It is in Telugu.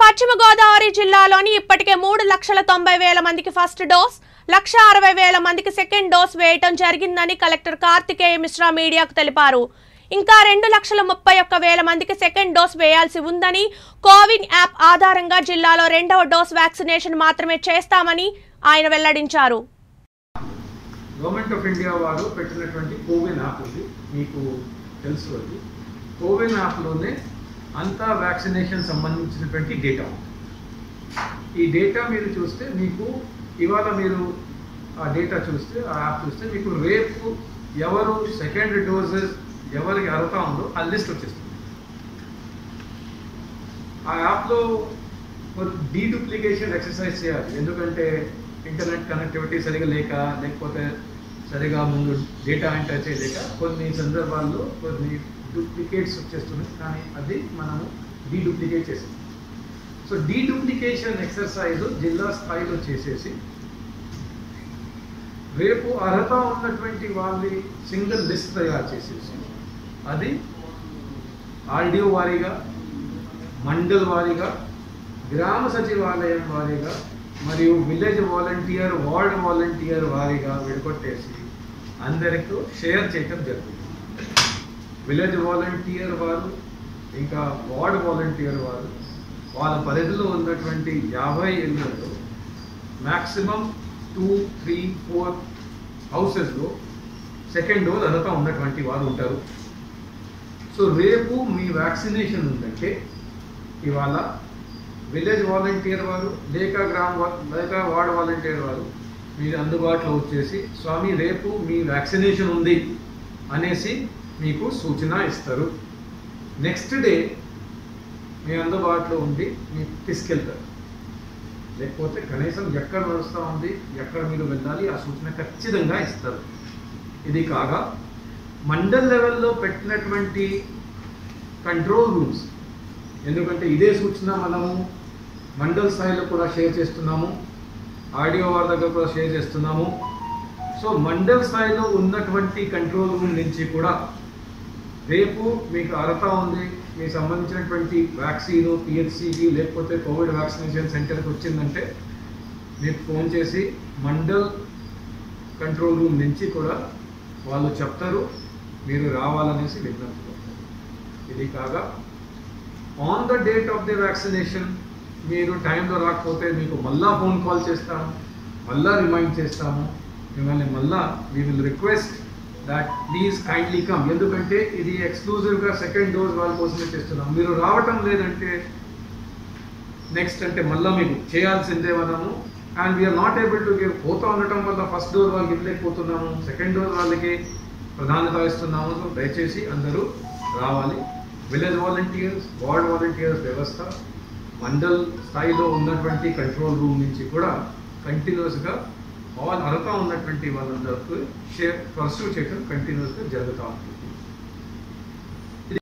పశ్చిమ గోదావరి జిల్లాలోని ఇప్పటికే మూడు లక్షల తొంభై వేల మందికి ఫస్ట్ డోస్ లక్ష అరవై వేల మందికి సెకండ్ డోస్ వేయటం జరిగిందని కలెక్టర్ కార్తికేయ మిశ్రా మీడియాకు తెలిపారు ఇంకా రెండు లక్షల ముప్పై ఒక్క వేల మందికి సెకండ్ డోస్ వేయాల్సి ఉందని కోవిన్ యాప్ ఆధారంగా జిల్లాలో రెండవ డోస్ వ్యాక్సినేషన్ మాత్రమే చేస్తామని ఆయన వెల్లడించారు గవర్నమెంట్ ఆఫ్ ఇండియా వారు పెట్టినటువంటి కోవిన్ యాప్ ఉంది మీకు తెలుసు అది కోవిన్ యాప్లోనే అంతా వ్యాక్సినేషన్ సంబంధించినటువంటి డేటా ఉంది ఈ డేటా మీరు చూస్తే మీకు ఇవాళ మీరు ఆ డేటా చూస్తే ఆ యాప్ చూస్తే మీకు రేపు ఎవరు సెకండ్ డోసెస్ ఎవరికి అర్హత ఉందో ఆ లిస్ట్ వచ్చేస్తుంది ఆ యాప్లో డీడూప్లికేషన్ ఎక్సర్సైజ్ చేయాలి ఎందుకంటే ఇంటర్నెట్ కనెక్టివిటీ సరిగా లేక లేకపోతే సరిగా ముందు డేటా ఎంటర్ చేయలేక కొన్ని సందర్భాల్లో కొన్ని డూప్లికేట్స్ వచ్చేస్తున్నాయి కానీ అది మనము డీడూప్లికేట్ చేసాం సో డీడూప్లికేషన్ ఎక్సర్సైజ్ జిల్లా స్థాయిలో చేసేసి రేపు అర్హత ఉన్నటువంటి వాళ్ళ సింగిల్ లిస్ట్ తయారు చేసేసి అది ఆర్డిఓ వారీగా మండల్ వారీగా గ్రామ సచివాలయం వారీగా మరియు విలేజ్ వాలంటీర్ వార్డ్ వాలంటీర్ వారీగా విడగొట్టేసి అందరికీ షేర్ చేయటం జరుగుతుంది విలేజ్ వాలంటీర్ వారు ఇంకా వార్డ్ వాలంటీర్ వారు వాళ్ళ పరిధిలో ఉన్నటువంటి యాభై ఇళ్లలో మ్యాక్సిమం టూ త్రీ ఫోర్ హౌసెస్లో సెకండ్ డోస్ అర్హత ఉన్నటువంటి వారు ఉంటారు సో రేపు మీ వ్యాక్సినేషన్ ఉందంటే ఇవాళ విలేజ్ వాలంటీర్ వారు లేక గ్రామ వా- లేక వార్డ్ వాలంటీర్ వారు మీరు అందుబాటులో వచ్చేసి స్వామి రేపు మీ వ్యాక్సినేషన్ ఉంది అనేసి మీకు సూచన ఇస్తారు నెక్స్ట్ డే మీ అందుబాటులో ఉండి మీకు తీసుకెళ్తారు లేకపోతే కనీసం ఎక్కడ నడుస్తూ ఉంది ఎక్కడ మీరు వెళ్ళాలి ఆ సూచన ఖచ్చితంగా ఇస్తారు ఇది కాగా మండల్ లెవెల్లో పెట్టినటువంటి కంట్రోల్ రూమ్స్ ఎందుకంటే ఇదే సూచన మనము మండల్ స్థాయిలో కూడా షేర్ చేస్తున్నాము ఆడియో వారి దగ్గర కూడా షేర్ చేస్తున్నాము సో మండల్ స్థాయిలో ఉన్నటువంటి కంట్రోల్ రూమ్ నుంచి కూడా రేపు మీకు అర్హత ఉంది మీకు సంబంధించినటువంటి వ్యాక్సిన్ పిహెచ్సికి లేకపోతే కోవిడ్ వ్యాక్సినేషన్ సెంటర్కి వచ్చిందంటే మీకు ఫోన్ చేసి మండల్ కంట్రోల్ రూమ్ నుంచి కూడా వాళ్ళు చెప్తారు మీరు రావాలనేసి విజ్ఞప్తి చేస్తారు. ఇది కాగా on the date of the vaccination మీరు టైంలో రాకపోతే మీకు మళ్ళా ఫోన్ కాల్ చేస్తాము మళ్ళా రిమైండ్ చేస్తాము మిమ్మల్ని మళ్ళా we will request that please kindly come ఎందుకంటే ఇది ఎక్స్క్లూజివ్గా సెకండ్ డోస్ వాళ్ళ కోసమే చేస్తున్నాం మీరు రావటం లేదంటే నెక్స్ట్ అంటే మళ్ళీ మీకు చేయాల్సిందే మనము and we are not able to give పోతా ఉండటం వల్ల ఫస్ట్ డోస్ వాళ్ళకి ఇవ్వలేకపోతున్నాము సెకండ్ డోస్ వాళ్ళకి ప్రాధాన్యత ఇస్తున్నాము సో దయచేసి అందరూ రావాలి విలేజ్ వాలంటీర్స్ వార్డ్ వాలంటీర్స్ వ్యవస్థ మండల్ స్థాయిలో ఉన్నటువంటి కంట్రోల్ రూమ్ నుంచి కూడా కంటిన్యూస్గా ఆల్ అర్హత ఉన్నటువంటి వాళ్ళందరికీ షేర్ పర్సూ చేయడం కంటిన్యూస్గా జరుగుతూ ఉంది